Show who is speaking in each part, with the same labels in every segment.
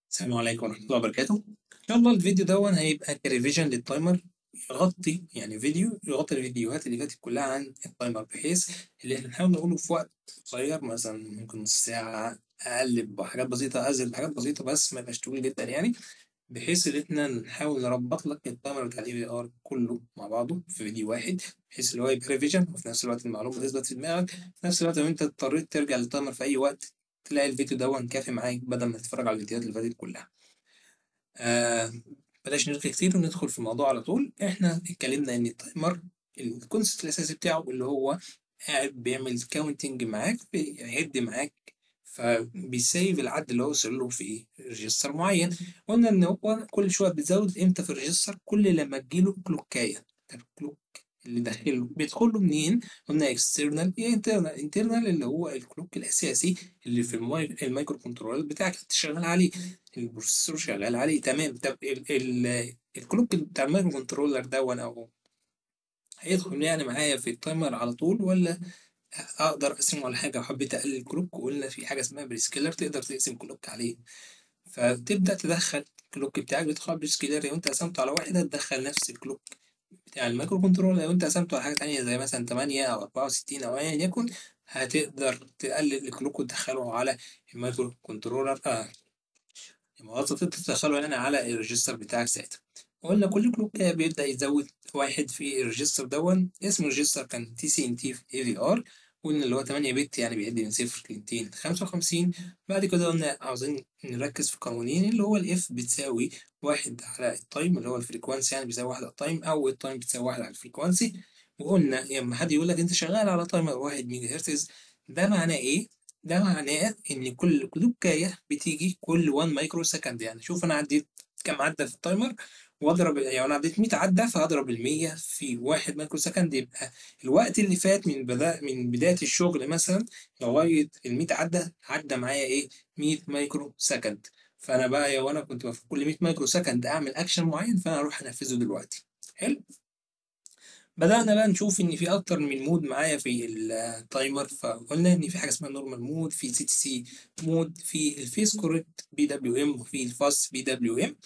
Speaker 1: السلام عليكم ورحمة الله وبركاته إن شاء الله الفيديو دون هيبقى كريفيجن للتايمر يغطي يعني فيديو يغطي الفيديوهات اللي فاتت كلها عن التايمر بحيث اللي احنا نحاول نقوله في وقت قصير مثلا ممكن نص ساعة أقل بحاجات بسيطة أزيد بحاجات بسيطة بس ما يبقاش طويل جدا يعني بحيث إن احنا نحاول نربط لك التايمر بتاع الاي في ار كله مع بعضه في فيديو واحد بحيث اللي هو يبقى ريفيجن وفي نفس الوقت المعلومة تثبت في دماغك في نفس الوقت لو أنت اضطريت ترجع للتايمر في أي وقت تلاقي الفيديو دون كافي معاك بدل ما تتفرج على الفيديوهات اللي فاتت كلها. آه بلاش نرغي كتير وندخل في الموضوع على طول احنا اتكلمنا ان التايمر الكونسيبت الاساسي بتاعه اللي هو قاعد بيعمل كاونتنج معاك بيعد معاك فبيسيف العد اللي هو وصل له في ريجستر معين قلنا ان هو كل شويه بتزود امتى في الريجستر كل لما تجيله كلوكايه طب الكلوك اللي داخله بيدخل له منين؟ قلنا اكسترنال يا انترنال انترنال اللي هو الكلوك الاساسي اللي في الماي... المايكرو كنترولر بتاعك انت شغال عليه البروسيسور شغال عليه تمام طب ال... ال... الكلوك بتاع المايكرو كنترولر ده او هيدخل يعني معايا في التايمر على طول ولا اقدر اقسمه على حاجه وحبيت اقلل الكلوك وقلنا في حاجه اسمها بريسكيلر تقدر تقسم كلوك عليه فتبدا تدخل الكلوك بتاعك بيدخل على بريسكيلر لو انت قسمته على واحده تدخل نفس الكلوك بتاع المايكرو كنترول لو انت قسمته على حاجه تانية زي مثلا 8 او 64 او ايا يكن هتقدر تقلل الكلوك وتدخله على المايكرو كنترولر اه الموظف تقدر تدخله يعني على الريجستر بتاعك ساعتها قلنا كل كلوك بيبدا يزود واحد في الريجستر دون اسم الريجستر كان تي سي ان تي في اي في ار قلنا اللي هو 8 بت يعني بيعد من صفر ل 255 بعد كده قلنا عاوزين نركز في قانونين اللي هو الاف بتساوي واحد على التايم اللي هو الفريكوانسي يعني بيساوي واحد على التايم او التايم بتساوي واحد على الفريكوانسي وقلنا لما حد يقول لك انت شغال على تايمر واحد ميجا هرتز ده معناه ايه؟ ده معناه ان كل كلوكايه بتيجي كل 1 مايكرو سكند يعني شوف انا عديت كام عدى في التايمر واضرب يعني انا عديت 100 عده فاضرب ال 100 في 1 مايكرو سكند يبقى الوقت اللي فات من بدا من بدايه الشغل مثلا لغايه ال 100 عده عدى معايا ايه 100 مايكرو سكند فانا بقى يا وانا كنت في كل 100 مايكرو سكند اعمل اكشن معين فانا اروح انفذه دلوقتي حلو بدأنا بقى نشوف إن في أكتر من مود معايا في التايمر فقلنا إن في حاجة اسمها نورمال مود في سي تي سي مود في الفيس كوريكت بي دبليو إم وفي الفاست بي دبليو إم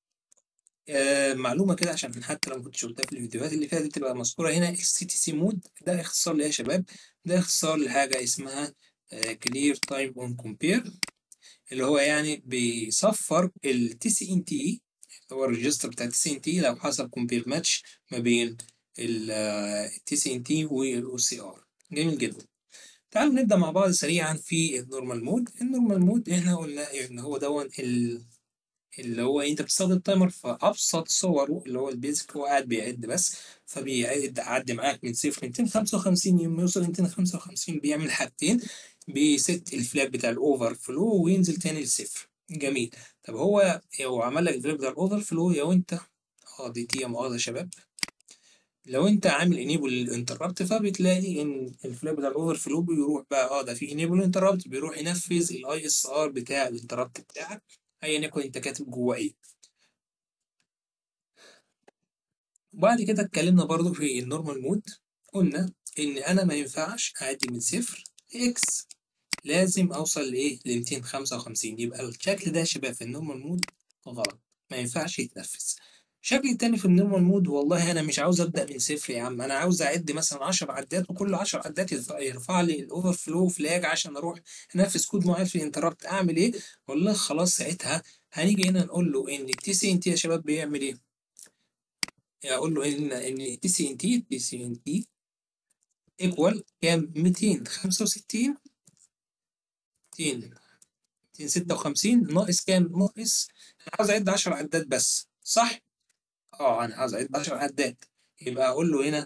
Speaker 1: آه معلومة كده عشان حتى لو كنت شفتها في الفيديوهات اللي فاتت تبقى مذكورة هنا السي تي سي مود ده اختصار ليه يا شباب؟ ده اختصار لحاجة اسمها كلير تايم اون كومبير اللي هو يعني بيصفر التي سي ان تي هو الريجستر بتاع التي سي ان تي لو حصل كومبير ماتش ما بين التي سي ان تي والاو سي ار جميل جدا تعالوا نبدا مع بعض سريعا في النورمال مود النورمال مود احنا قلنا ان هو دون اللي هو انت بتستخدم التايمر في ابسط صوره اللي هو البيزك هو قاعد بيعد بس فبيعد عد معاك من صفر ل 255 يوم يوصل ل 255 بيعمل حاجتين بيست الفلاج بتاع الاوفر فلو وينزل تاني لصفر جميل طب هو هو عمل لك الفلاج بتاع الاوفر فلو لو انت اه دي تي مؤاخذه يا شباب لو انت عامل انيبل للانتربت فبتلاقي ان الفلاج بتاع الاوفر فلو بيروح بقى اه ده في انيبل انتربت بيروح ينفذ الاي اس ار بتاع الانتربت بتاعك ايا يكن انت كاتب جواه ايه وبعد كده اتكلمنا برضو في النورمال مود قلنا ان انا ما ينفعش اعدي من صفر لاكس لازم اوصل لايه ل 255 يبقى الشكل ده يا شباب في النورمال مود غلط ما ينفعش يتنفذ الشكل التاني في النورمال مود والله انا مش عاوز ابدا من صفر يا عم انا عاوز اعد مثلا 10 عدات وكل 10 عدات يرفع لي الاوفر فلو فلاج عشان اروح انفذ كود معين في الانتربت اعمل ايه والله خلاص ساعتها هنيجي هنا نقول له ان التي سي ان تي يا شباب بيعمل ايه اقول له ان ان التي سي ان تي تي سي ان تي ايكوال كام 265 256 ناقص كام ناقص انا عاوز اعد 10 عدات بس صح اه انا عاوز اعد 10 عدات يبقى اقول له هنا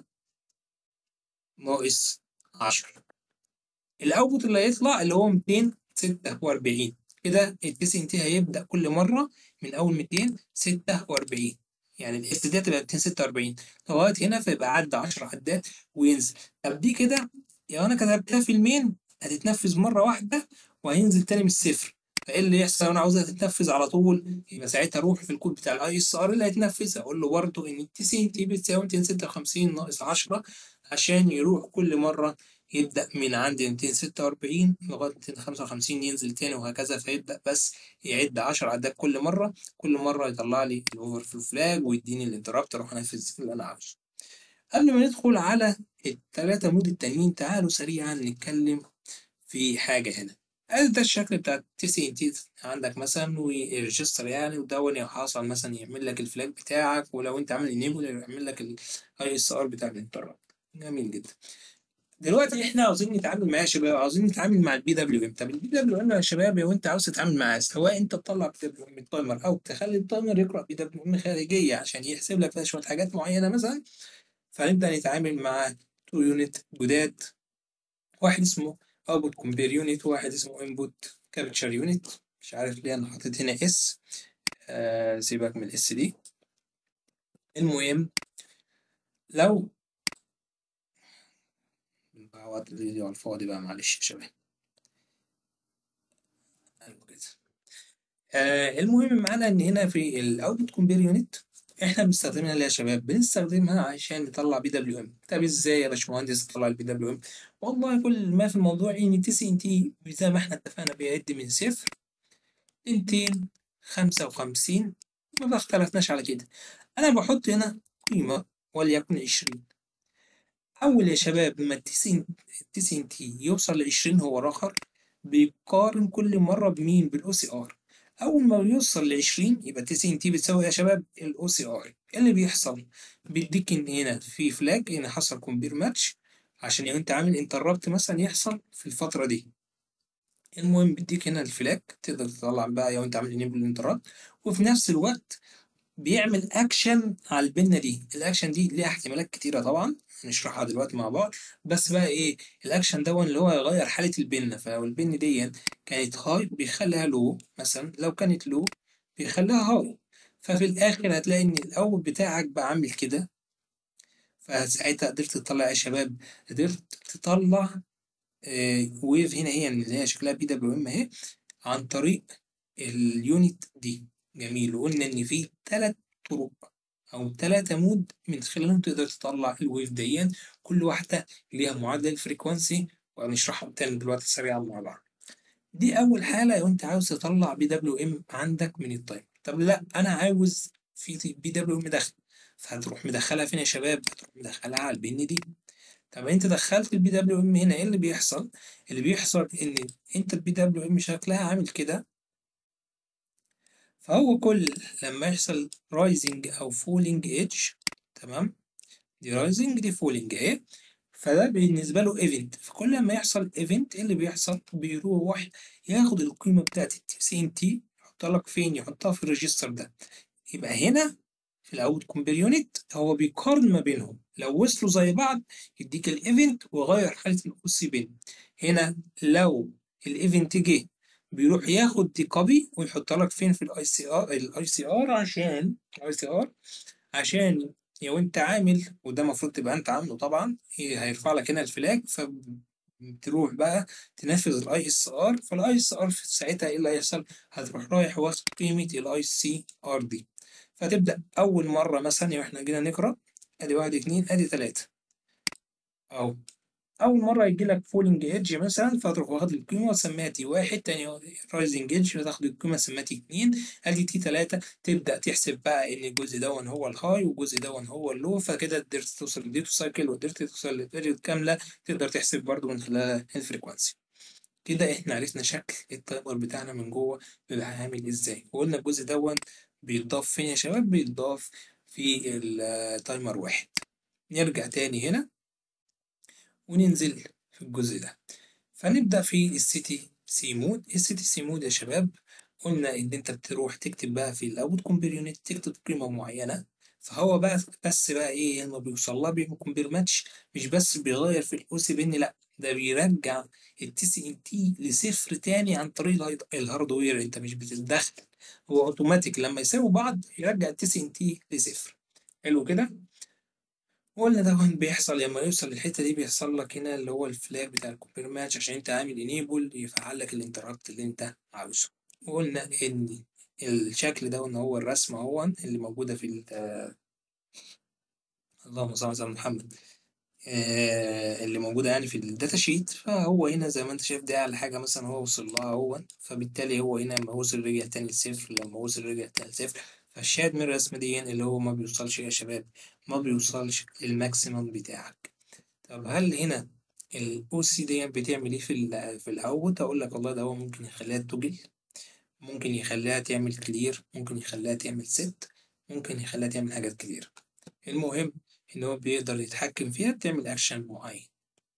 Speaker 1: ناقص 10 الاوتبوت اللي هيطلع اللي هو 246 كده التي سي ان تي هيبدا كل مره من اول 246 يعني الاس دي هتبقى 246 لغايه هنا فيبقى عدى 10 عدات وينزل طب دي كده لو انا كتبتها في المين هتتنفذ مره واحده وهينزل تاني من الصفر فايه اللي يحصل انا عاوزها تتنفذ على طول يبقى ساعتها اروح في الكود بتاع الاي اس ار اللي هيتنفذ اقول له برضه ان التي سي ان تي بتساوي 256 ناقص 10 عشان يروح كل مره يبدأ من عند 246 لغاية 255 ينزل تاني وهكذا فيبدأ بس يعد 10 عدات كل مرة كل مرة يطلع لي الأوفر فلو فلاج ويديني الانتربت أروح أنفذ اللي أنا عاوزه قبل ما ندخل على التلاتة مود التانيين تعالوا سريعا نتكلم في حاجة هنا ادي ده الشكل بتاع تي سي ان تي عندك مثلا ويرجستر يعني ودون حصل مثلا يعمل لك الفلاج بتاعك ولو انت عامل انيبل يعمل لك الاي اس ار بتاع الانترنت جميل جدا دلوقتي احنا عاوزين نتعامل معاه يا شباب عاوزين نتعامل مع البي دبليو ام طب البي دبليو ام يا شباب لو انت عاوز تتعامل معاه سواء انت تطلع بي دبليو ام التايمر او تخلي التايمر يقرا بي دبليو ام خارجيه عشان يحسب لك فيها شويه حاجات معينه مثلا فهنبدا نتعامل مع تو يونت جداد واحد اسمه اوتبوت كومبير يونت وواحد اسمه انبوت كابتشر يونت مش عارف ليه انا حاطط هنا اس آه سيبك من الاس دي المهم لو وقت الفيديو على الفاضي بقى معلش يا شباب ايوه كده آه المهم معانا ان هنا في الاوتبوت كومبير يونت احنا بنستخدمها ليه يا شباب بنستخدمها عشان نطلع بي دبليو ام طب ازاي يا باشمهندس نطلع البي دبليو ام والله كل ما في الموضوع ان تي سي ان تي زي ما احنا اتفقنا بيعد من صفر ل 255 ما اختلفناش على كده انا بحط هنا قيمه وليكن 20 اول يا شباب لما التي سي ان تي يوصل ل 20 هو الاخر بيقارن كل مره بمين بالاو سي ار اول ما يوصل ل 20 يبقى تي سي ان تي بتساوي يا شباب الاو سي ار ايه اللي بيحصل بيديك ان هنا في فلاج هنا حصل كومبير ماتش عشان لو انت عامل انتربت مثلا يحصل في الفتره دي المهم بيديك هنا الفلاج تقدر تطلع بقى لو انت عامل انيبل انتربت وفي نفس الوقت بيعمل اكشن على البنه دي الاكشن دي ليها احتمالات كتيره طبعا هنشرحها دلوقتي مع بعض بس بقى ايه الاكشن ده اللي هو يغير حاله البنه فلو البن دي كانت هاي بيخليها لو مثلا لو كانت لو بيخليها هاي ففي الاخر هتلاقي ان الاول بتاعك بقى عامل كده فساعتها قدرت تطلع يا شباب قدرت تطلع آه ويف هنا هي اللي هي شكلها بي دبليو ام اهي عن طريق اليونت دي جميل وقلنا ان في ثلاث طرق او ثلاثة مود من خلالهم تقدر تطلع الويف دي كل واحدة ليها معدل فريكوانسي وهنشرحهم تاني دلوقتي سريعا مع بعض دي اول حالة لو انت عاوز تطلع بي دبليو ام عندك من التايم طب لا انا عاوز في بي دبليو ام داخل فهتروح مدخلها فين يا شباب هتروح مدخلها على البن دي طب انت دخلت البي دبليو ام هنا ايه اللي بيحصل اللي بيحصل ان انت البي دبليو ام شكلها عامل كده فهو كل لما يحصل رايزنج او فولينج ايدج تمام دي رايزنج دي فولينج اهي فده بالنسبه له ايفنت فكل ما يحصل ايفنت ايه اللي بيحصل بيروح ياخد القيمه بتاعت التي سي ان تي يحطها لك فين يحطها في الريجستر ده يبقى هنا في الاوت كومبير يونت هو بيقارن ما بينهم لو وصلوا زي بعض يديك الايفنت ويغير حاله الاو سي بين هنا لو الايفنت جه بيروح ياخد دي كوبي ويحطها لك فين في الاي سي ار الاي سي ار عشان الاي سي ار عشان لو انت عامل وده المفروض تبقى انت عامله طبعا هيرفع لك هنا الفلاج فبتروح بقى تنفذ الاي اس ار فالاي اس ار في ساعتها ايه اللي هيحصل هتروح رايح واخد قيمه الاي سي ار دي فتبدا اول مره مثلا لو احنا جينا نقرا ادي واحد اتنين ادي تلاته اهو أول مرة يجي لك فولينج ايدج مثلا فتروح واخد القيمة وسميها تي واحد تاني رايزنج ايدج فتاخد القيمة سميها تي اتنين ادي تي تلاتة تبدأ تحسب بقى إن الجزء دون هو الهاي والجزء دون هو اللو فكده قدرت توصل للديتو سايكل وقدرت توصل للبيريود كاملة تقدر تحسب برضو من خلال الفريكوانسي كده احنا عرفنا شكل التايمر بتاعنا من جوه بيبقى عامل ازاي وقلنا الجزء دون بيتضاف فين يا شباب بيتضاف في التايمر واحد نرجع تاني هنا وننزل في الجزء ده فنبدأ في السيتي سي مود السيتي سي مود يا شباب قلنا ان انت بتروح تكتب بقى في الاوت كومبير يونت تكتب قيمة معينة فهو بقى بس بقى ايه لما بيوصل لها بيعمل كومبير ماتش مش بس بيغير في الاو سي بن لا ده بيرجع التي سي ان تي لصفر تاني عن طريق الهاردوير انت مش بتتدخل هو اوتوماتيك لما يساووا بعض يرجع التي سي ان تي لصفر حلو كده وقلنا ده بيحصل لما يوصل للحته دي بيحصل لك هنا اللي هو الفلاج بتاع الكومبير ماتش عشان انت عامل انيبل يفعل لك الانترابت اللي انت عاوزه وقلنا ان الشكل ده ان هو الرسمه هو اللي موجوده في اللهم صل على محمد آه اللي موجودة يعني في الداتا شيت فهو هنا زي ما انت شايف ده على حاجة مثلا هو وصل لها هو فبالتالي هو هنا لما وصل رجع تاني لصفر لما وصل رجع تاني لصفر فالشاهد من الرسمة دي اللي هو ما بيوصلش يا شباب ما بيوصلش للماكسيمم بتاعك طب هل هنا الاو سي دي بتعمل ايه في ال في الاوت اقول لك والله ده هو ممكن يخليها توجل ممكن يخليها تعمل كلير ممكن يخليها تعمل ست ممكن يخليها تعمل حاجات كتير المهم ان هو بيقدر يتحكم فيها تعمل اكشن معين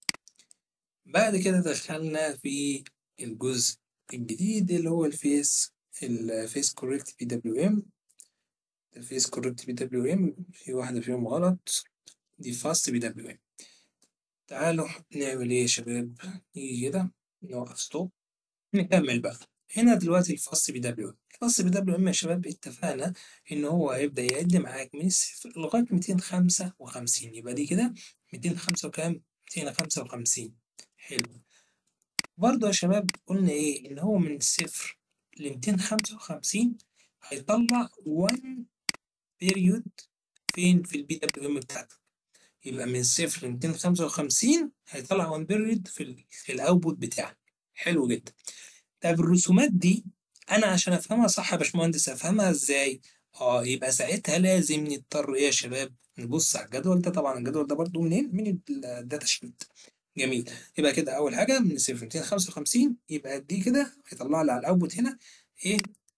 Speaker 1: بعد كده دخلنا في الجزء الجديد اللي هو الفيس الفيس كوريكت بي دبليو ام الفيس كوريكت بي دبليو ام في واحدة فيهم غلط دي فاست بي دبليو ام تعالوا نعمل ايه يا شباب نيجي كده نوقف ستوب نكمل بقى هنا دلوقتي الفاست بي دبليو ام الفاست بي دبليو ام يا شباب اتفقنا ان هو هيبدا يعد معاك من الصفر لغايه 255 يبقى دي كده 205 وكام 255 حلو برضه يا شباب قلنا ايه ان هو من الصفر ل 255 هيطلع 1 بيريود فين في البي دبليو ام بتاعتك يبقى من صفر ل 255 هيطلع 1 بيريود في ال في الاوتبوت بتاعك حلو جدا طب الرسومات دي انا عشان افهمها صح يا باشمهندس افهمها ازاي اه يبقى ساعتها لازم نضطر ايه يا شباب نبص على الجدول ده طبعا الجدول ده برضو منين من الداتا شيت جميل يبقى كده اول حاجه من صفر 255 يبقى دي كده هيطلع لي على الاوتبوت هنا ايه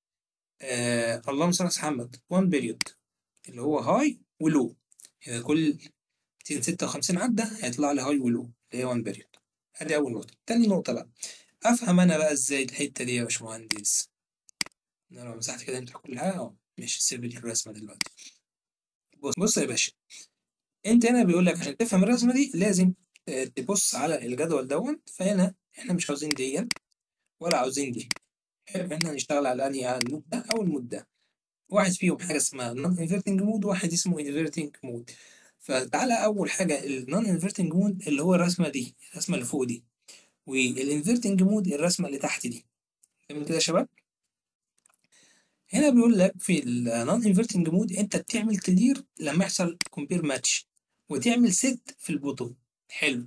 Speaker 1: آه اللهم صل على محمد 1 بيريود اللي هو هاي ولو يبقى كل 256 عدى هيطلع لي هاي ولو اللي هي 1 بيريود ادي اول نقطه تاني نقطه بقى افهم انا بقى ازاي الحته دي يا باشمهندس انا لو مسحت كده امسح كل حاجه اهو ماشي سيب لي الرسمه دلوقتي بص بص يا باشا انت هنا بيقول لك عشان تفهم الرسمه دي لازم تبص على الجدول دون فهنا احنا مش عاوزين دي ولا عاوزين دي حلو احنا هنشتغل على انهي على المود ده او المود ده واحد فيهم حاجه اسمها نون انفيرتنج مود وواحد اسمه انفيرتنج مود فتعالى اول حاجه النون انفيرتنج مود اللي هو الرسمه دي الرسمه اللي فوق دي والانفيرتنج مود الرسمه اللي تحت دي تمام كده يا شباب هنا بيقول لك في النون انفيرتنج مود انت بتعمل كلير لما يحصل كومبير ماتش وتعمل ست في البوتوم حلو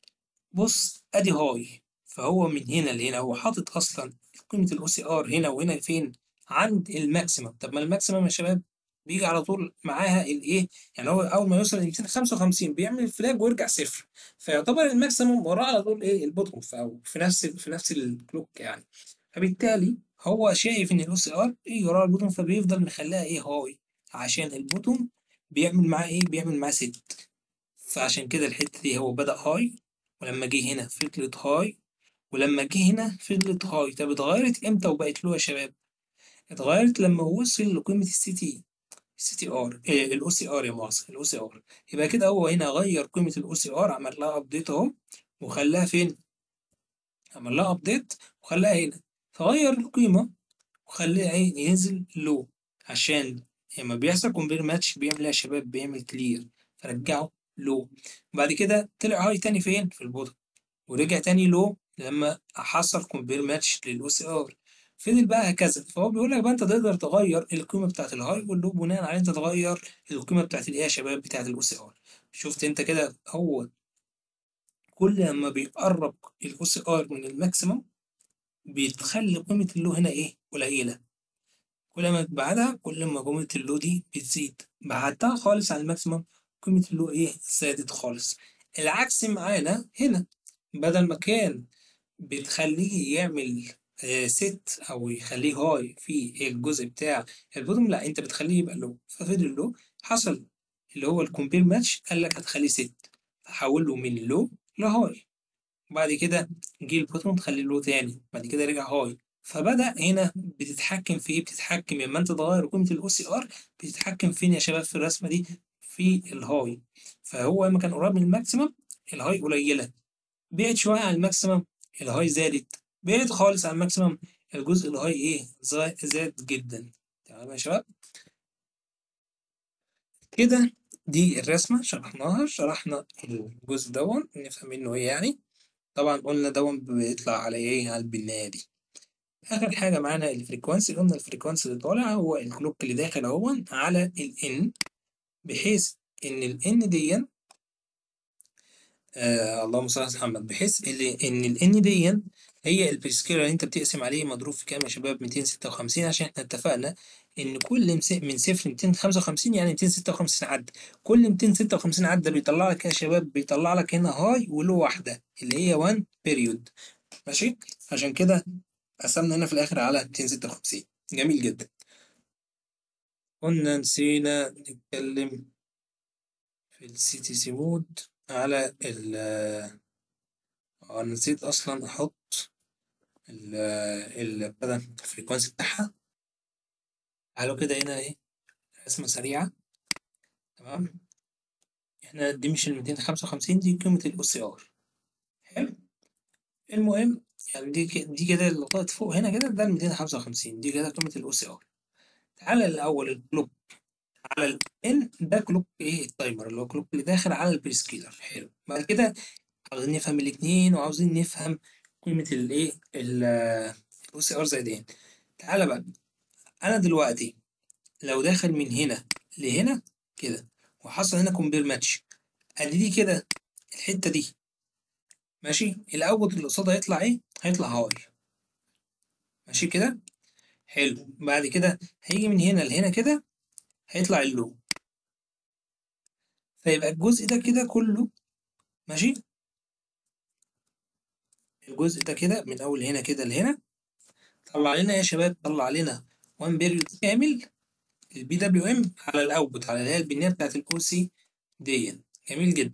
Speaker 1: بص ادي هاي فهو من هنا لهنا هو حاطط اصلا قيمه الاو سي ار هنا وهنا فين عند الماكسيمم طب ما الماكسيمم يا شباب بيجي على طول معاها الايه يعني هو اول ما يوصل ل 255 بيعمل فلاج ويرجع صفر فيعتبر الماكسيمم وراه على طول ايه البوتوم في نفس في نفس الكلوك يعني فبالتالي هو شايف ان الاو سي ار ايه وراه البوتوم فبيفضل مخليها ايه هاي عشان البوتوم بيعمل معاه ايه بيعمل معاه ست فعشان كده الحته دي هو بدا هاي ولما جه هنا فضلت هاي ولما جه هنا فضلت هاي طب اتغيرت امتى وبقت لو يا شباب اتغيرت لما وصل لقيمه السي تي السي تي ار إيه الاو سي ار يا مؤاخذه الاو سي ار يبقى كده هو هنا غير قيمه الاو سي ار عمل لها ابديت اهو وخلاها فين عمل لها ابديت وخلاها هنا فغير القيمه وخليها ايه ينزل لو عشان لما بيحصل كومبير ماتش بيعمل ايه يا شباب بيعمل كلير فرجعه لو وبعد كده طلع هاي تاني فين في البوتم ورجع تاني لو لما حصل كومبير ماتش للاو سي ار فضل بقى هكذا فهو بيقول لك بقى انت تقدر تغير القيمه بتاعت الهاي واللو بناء على انت تغير القيمه بتاعت الايه يا شباب بتاعت الاو سي ار شفت انت كده هو كل لما بيقرب الاو سي ار من الماكسيمم بتخلي قيمه اللو هنا ايه قليله كل ما تبعدها كل ما قيمه اللو دي بتزيد بعدتها خالص عن الماكسيمم قيمه اللو ايه زادت خالص العكس معانا هنا بدل ما كان بتخليه يعمل ست او يخليه هاي في الجزء بتاع البوتوم لا انت بتخليه يبقى لو ففضل لو حصل اللي هو الكومبير ماتش قال لك هتخليه ست فحوله من لو لهاي وبعد كده جه البوتوم تخليه لو تاني بعد كده رجع هاي فبدا هنا بتتحكم في ايه بتتحكم لما انت تغير قيمه الاو سي ار بتتحكم فين يا شباب في الرسمه دي في الهاي فهو لما كان قريب من الماكسيمم الهاي قليله بعد شويه عن الماكسيمم الهاي زادت بعد خالص عن الماكسيمم الجزء الهاي ايه زاد جدا تمام يا شباب كده دي الرسمه شرحناها شرحنا الجزء دون نفهم منه ايه يعني طبعا قلنا دون بيطلع على ايه على البنايه دي اخر حاجه معانا الفريكوانسي قلنا الفريكوانسي اللي طالع هو الكلوك اللي داخل اهو على الان بحيث ان الان دي آه اللهم صل على محمد بحيث اللي ان الان دي هي البريسكيلر اللي انت بتقسم عليه مضروب في كام يا شباب 256 عشان احنا اتفقنا ان كل مس- من صفر ل 255 يعني 256 عدة كل 256 عدة بيطلع لك يا شباب بيطلع لك هنا هاي ولو واحدة اللي هي 1 بيريود ماشي عشان كده قسمنا هنا في الاخر على 256 جميل جدا كنا نسينا نتكلم في السي تي سي مود على ال أنا نسيت أصلا أحط ال ال بتاع ده، الفريكونسي بتاعها تعالوا كده هنا إيه رسمة سريعة تمام إحنا دي مش ال 255 دي قيمة الأو سي آر حلو المهم يعني دي ك- دي كده لغاية فوق هنا كده ده ال 255 دي كده قيمة الأو سي آر تعالى الأول الكلوك على ال N ده كلوك إيه التايمر اللي هو كلوك اللي داخل على البريسكيلر حلو بعد كده عاوزين نفهم الاتنين وعاوزين نفهم قيمة الايه الاو سي ار زائدين تعالى بقى انا دلوقتي لو داخل من هنا لهنا كده وحصل هنا كومبير ماتش ادي دي كده الحتة دي ماشي الاوت اللي قصادها هيطلع ايه هيطلع هاي ماشي كده حلو بعد كده هيجي من هنا لهنا كده هيطلع اللو فيبقى الجزء ده كده كله ماشي الجزء ده كده من اول هنا كده لهنا طلع لنا يا شباب طلع لنا 1 بيريود كامل البي دبليو ام على الاوتبوت على اللي هي البنيه بتاعت الاو سي دي جميل جدا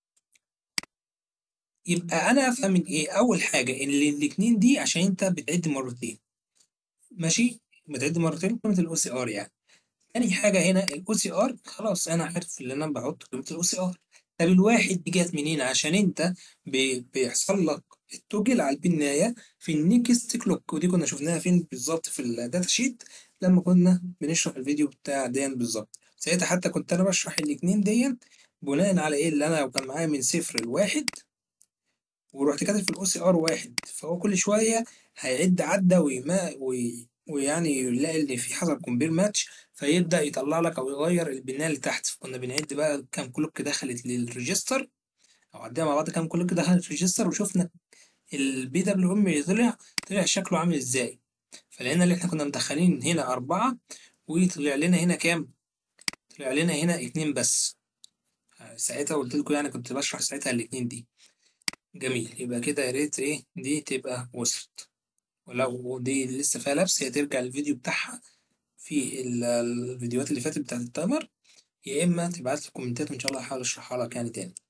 Speaker 1: يبقى انا افهم من ايه اول حاجه ان الاثنين دي عشان انت بتعد مرتين ماشي بتعد مرتين قيمه الاو سي ار يعني تاني حاجه هنا الاو سي ار خلاص انا عارف اللي انا بحط قيمه الاو سي ار طب الواحد دي جت منين عشان انت بي- بيحصل لك التوجل على البنايه في النيكست كلوك ودي كنا شفناها فين بالظبط في الداتا شيت لما كنا بنشرح الفيديو بتاع ديان بالظبط ساعتها حتى كنت انا بشرح الاتنين ديان بناء على ايه اللي انا لو كان معايا من صفر لواحد ورحت كاتب في الاو سي ار واحد فهو كل شويه هيعد عدة ويما وي ويعني يلاقي ان في حصل كومبير ماتش فيبدا يطلع لك او يغير البنايه اللي تحت كنا بنعد بقى كام كلوك دخلت للريجستر او عدينا مع بعض كام كلوك دخلت في الريجستر وشفنا البي دبليو ام اللي طلع طلع شكله عامل ازاي فلقينا اللي احنا كنا مدخلين هنا أربعة وطلع لنا هنا كام؟ طلع لنا هنا اتنين بس ساعتها قلت لكم يعني كنت بشرح ساعتها الاتنين دي جميل يبقى كده يا ريت ايه دي تبقى وصلت ولو دي لسه فيها لبس هي ترجع الفيديو بتاعها في ال- الفيديوهات اللي فاتت بتاعت التايمر يا اما تبعت لي كومنتات وان شاء الله هحاول اشرحها لك يعني تاني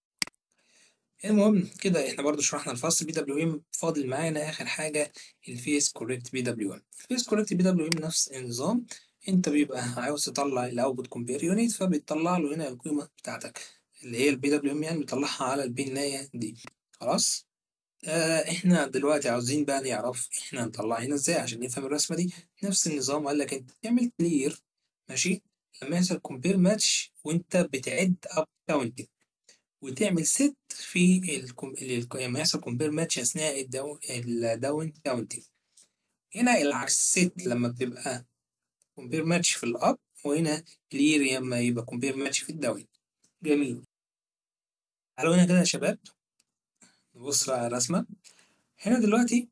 Speaker 1: المهم كده احنا برضو شرحنا الفصل بي دبليو ام فاضل معانا اخر حاجه الفيس كوريكت بي دبليو ام الفيس كوريكت بي دبليو ام نفس النظام انت بيبقى عاوز تطلع الاوتبوت كومبير يونت فبتطلع له هنا القيمه بتاعتك اللي هي البي دبليو ام يعني بتطلعها على البنايه دي خلاص آه احنا دلوقتي عاوزين بقى نعرف احنا نطلع هنا ازاي عشان نفهم الرسمه دي نفس النظام قال لك انت تعمل كلير ماشي لما يحصل كومبير ماتش وانت بتعد اب كاونتنج وتعمل ست في الكم... ال- لما يحصل كومبير ماتش اثناء الداون الداون كاونتنج هنا العكس ست لما بتبقى كومبير ماتش في الاب وهنا كلير لما يبقى كومبير ماتش في الداون جميل تعالوا هنا كده يا شباب نبص على الرسمه هنا دلوقتي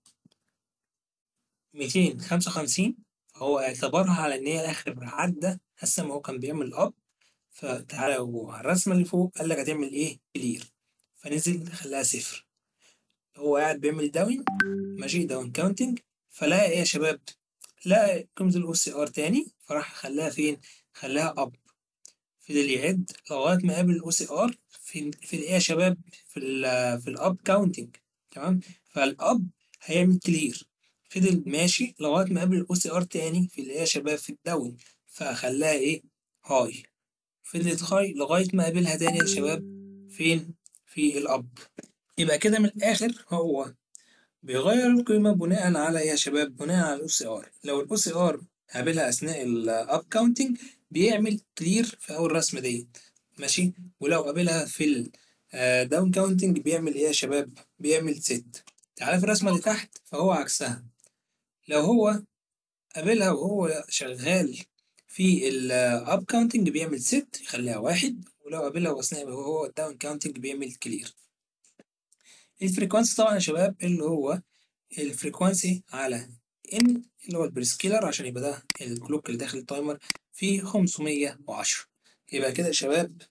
Speaker 1: 255 هو اعتبرها على ان هي اخر عدة حاسة ما هو كان بيعمل اب فتعالى على الرسمة اللي فوق قال لك هتعمل ايه كلير فنزل خلاها صفر هو قاعد بيعمل داون ماشي داون كاونتنج فلقى ايه يا شباب لقى قيمة الاو سي ار تاني فراح خلاها فين خلاها اب فضل يعد لغاية ما قابل الاو سي ار في في الايه يا شباب في ال في الاب كاونتنج تمام فالاب هيعمل كلير فضل ماشي لغاية ما قابل الاو سي ار تاني في اللي هي شباب في الداون فخلاها ايه هاي فضلت هاي لغاية ما قابلها تاني يا شباب فين في الاب يبقى كده من الاخر هو بيغير القيمة بناء على ايه يا شباب بناء على الاو سي ار لو الاو سي ار قابلها اثناء الاب كاونتنج بيعمل كلير في اول رسمة دي ماشي ولو قابلها في الداون كاونتنج بيعمل ايه يا شباب بيعمل ست تعالى في الرسمة اللي تحت فهو عكسها لو هو قابلها وهو شغال في الاب كاونتنج بيعمل ست يخليها واحد ولو قابلها واثناء ما هو الداون كاونتنج بيعمل كلير الفريكوانسي طبعا يا شباب اللي هو الفريكوانسي على ان اللي هو البريسكيلر عشان يبقى ده الكلوك اللي داخل التايمر في 510 يبقى كده يا شباب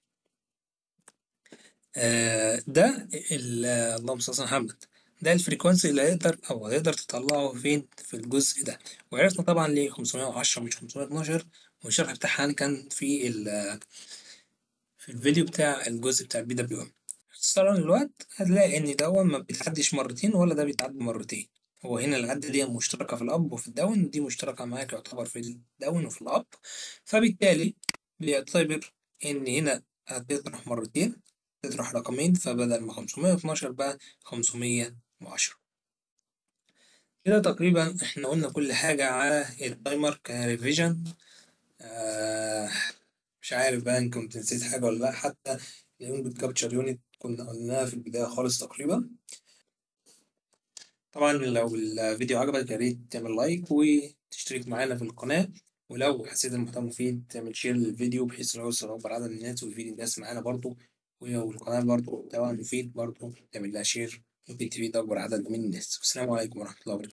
Speaker 1: آه ده اللهم صل على محمد ده الفريكوانسي اللي هيقدر او هيقدر تطلعه فين في الجزء ده وعرفنا طبعا ليه 510 مش 512 والشرح بتاعها كان في في الفيديو بتاع الجزء بتاع البي دبليو ام اختصارا للوقت هتلاقي ان ده ما بيتعدش مرتين ولا ده بيتعدى مرتين هو هنا العدة دي مشتركة في الأب وفي الداون ودي مشتركة معاك يعتبر في الداون وفي الأب فبالتالي بيعتبر إن هنا هتطرح مرتين تطرح رقمين فبدل ما 512 بقى 510 كده تقريبا احنا قلنا كل حاجة على التايمر كريفيجن آه مش عارف بقى ان كنت نسيت حاجة ولا لأ حتى اليونت كابتشر يونت كنا قلناها في البداية خالص تقريبا طبعا لو الفيديو عجبك يا ريت تعمل لايك وتشترك معانا في القناة ولو حسيت المحتوى مفيد تعمل شير للفيديو بحيث لو يوصل أكبر عدد من الناس ويفيد الناس معانا برضو والقناة برضو محتوى مفيد برضو تعمل لها شير ممكن تفيد أكبر عدد من الناس والسلام عليكم ورحمة الله وبركاته